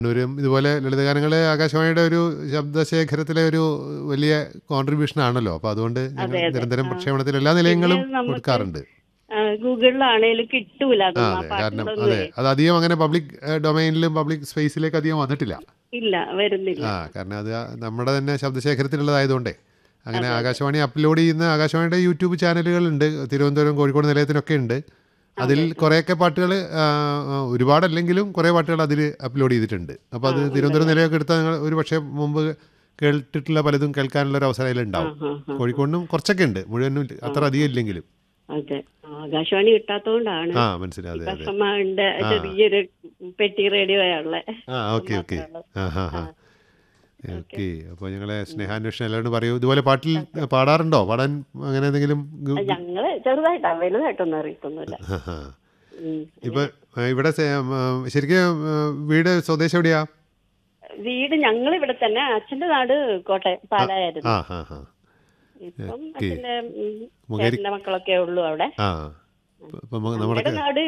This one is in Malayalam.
ഒരു ഇതുപോലെ ലളിതഗാനങ്ങൾ ആകാശവാണിയുടെ ഒരു ശബ്ദശേഖരത്തിലെ ഒരു വലിയ കോൺട്രിബ്യൂഷൻ ആണല്ലോ അപ്പോൾ അതുകൊണ്ട് ഞങ്ങൾ അതെ, അതെ. നിരന്തരം ആ. പ്രക്ഷേപണത്തിൽ എല്ലാ നിലയങ്ങളും പിന്നെ നമുക്ക് കൊടുക്കാറുണ്ട് ആ, ഗൂഗിളിലാണേലും കിട്ടൂല ആ അതൊന്നും ആ അതെ കാരണം പാട്ടുകളൊന്നും അതെ അത് അധികം അങ്ങനെ പബ്ലിക് ഡൊമൈനിലും പബ്ലിക് സ്പേസിലേക്ക് അധികം വന്നിട്ടില്ല ഇല്ല വരുന്നില്ല ആ കാരണം അത് നമ്മുടെ തന്നെ ശബ്ദശേഖരത്തിലുള്ളതായതുകൊണ്ടേ അങ്ങനെ ആകാശവാണി അപ്ലോഡ് ചെയ്യുന്ന ആകാശവാണിയുടെ യൂട്യൂബ് ചാനലുകളുണ്ട് തിരുവനന്തപുരം കോഴിക്കോട് നിലയത്തിനൊക്കെ ഉണ്ട് അതിൽ കുറേയൊക്കെ പാട്ടുകൾ ഒരുപാടല്ലെങ്കിലും കുറേ പാട്ടുകൾ അതിൽ അപ്ലോഡ് ചെയ്തിട്ടുണ്ട് അപ്പോൾ അത് തിരുവനന്തപുരം നിലയമൊക്കെ എടുത്താൽ നിങ്ങൾ ഒരു പക്ഷേ മുമ്പ് കേട്ടിട്ടുള്ള പലതും കേൾക്കാനുള്ള ഒരു അവസരം അതിലുണ്ടാവും ആ, ആ. കോഴിക്കോടിനും കുറച്ചൊക്കെ ഉണ്ട് മുഴുവനും അത്ര അധികം ഇല്ലെങ്കിലും അതെ ആകാശവാണി കിട്ടാത്തോണ്ടാണ് ആ മനസ്സിലായി അതെ അതെ കസമ്മന്റെ ചെറിയൊരു പെട്ടി റേഡിയോ ഉള്ളെ ആ ഓക്കെ ഓക്കെ ആ ഹാ ഹാ ഓക്കെ അപ്പോൾ ഞങ്ങളെ സ്നേഹാന്വേഷണം എല്ലാവരും പറയൂ ഇതുപോലെ പാട്ടിൽ പാടാറുണ്ടോ പാടാൻ അങ്ങനെ എന്തെങ്കിലും ഗു- ഞങ്ങള് ചെറുതായിട്ടാ വലുതായിട്ടൊന്നും അറിയത്തൊന്നുമില്ല ആ, ആ. ഉം. ഇപ്പൊ ആ, ഇവിടെ സെ- ആ, ശരിക്കും ആ, വീട് സ്വദേശം എവിടെയാ വീട് ഞങ്ങൾ ഇവിടെ തന്നെ അച്ഛന്റെ നാട് കോട്ടയം പാലായിരുന്നു ആ ഹാ ഹാ ഇപ്പം ഓക്കേ. അച്ഛന്റെ ഉം, മുഖേരി- ചേട്ടന്റെ മക്കളൊക്കെ ഉള്ളൂ അവിടെ ആ ഇപ്പൊ- ഇപ്പൊ നമ്മുടെ ഞങ്ങളുടെ നാട്